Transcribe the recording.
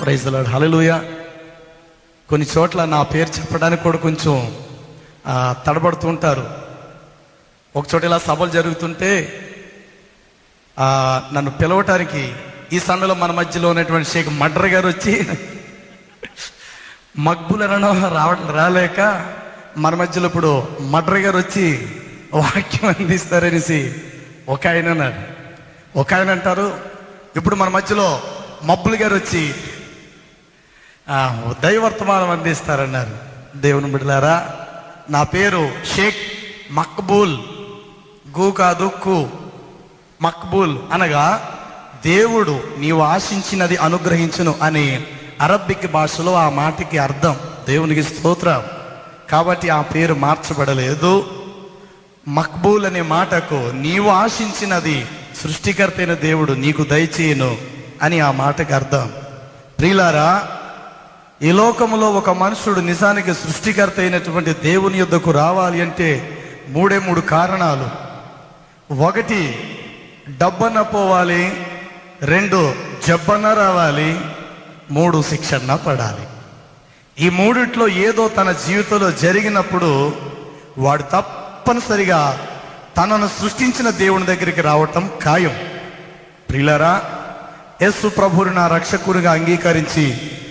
praise lord హలలుయ కొన్ని చోట్ల నా పేరు చెప్పడానికి కూడా కొంచెం ఆ, తడబడుతూ ఉంటారు ఒక చోట ఇలా సభలు జరుగుతుంటే ఆ, నన్ను పిలవటానికి ఈ సమయంలో మన మధ్యలో ఉన్నటువంటి షేక్ మడ్ర గారు వచ్చి మక్బులను రావడం రాలేక మన మధ్యలో ఇప్పుడు మడ్ర గారు వచ్చి వాక్యం అందిస్తారనేసి ఒక ఆయన అన్నారు ఒక ఆయన అంటారు ఇప్పుడు మన మధ్యలో మబ్బులు గారు వచ్చి ఆ, దైవర్తమానం అందిస్తారన్నారు దేవుని బిడ్డలారా నా పేరు షేక్ మక్బూల్ గు కాదు కు మక్బూల్ అనగా దేవుడు నీవు ఆశించినది అనుగ్రహించును అని అరబ్బిక్ భాషలో ఆ మాటకి అర్థం దేవునికి స్తోత్రం కాబట్టి ఆ పేరు మార్చబడలేదు మక్బూల్ అనే మాటకు నీవు ఆశించినది సృష్టికర్త అయిన దేవుడు నీకు దయచేయను అని ఆ మాటకి అర్థం ప్రియులారా ఈ లోకములో ఒక మనుషుడు నిజానికి సృష్టికర్త అయినటువంటి దేవుని యొద్దకు రావాలి అంటే మూడే మూడు కారణాలు ఒకటి డబ్బన్న పోవాలి రెండు జబ్బన్న రావాలి మూడు శిక్షణ పడాలి ఈ మూడిట్లో ఏదో తన జీవితంలో జరిగినప్పుడు వాడు తప్పనిసరిగా తనను సృష్టించిన దేవుని దగ్గరికి రావటం ఖాయం ప్రియులరా యేసు ప్రభుని నా రక్షకునిగా అంగీకరించి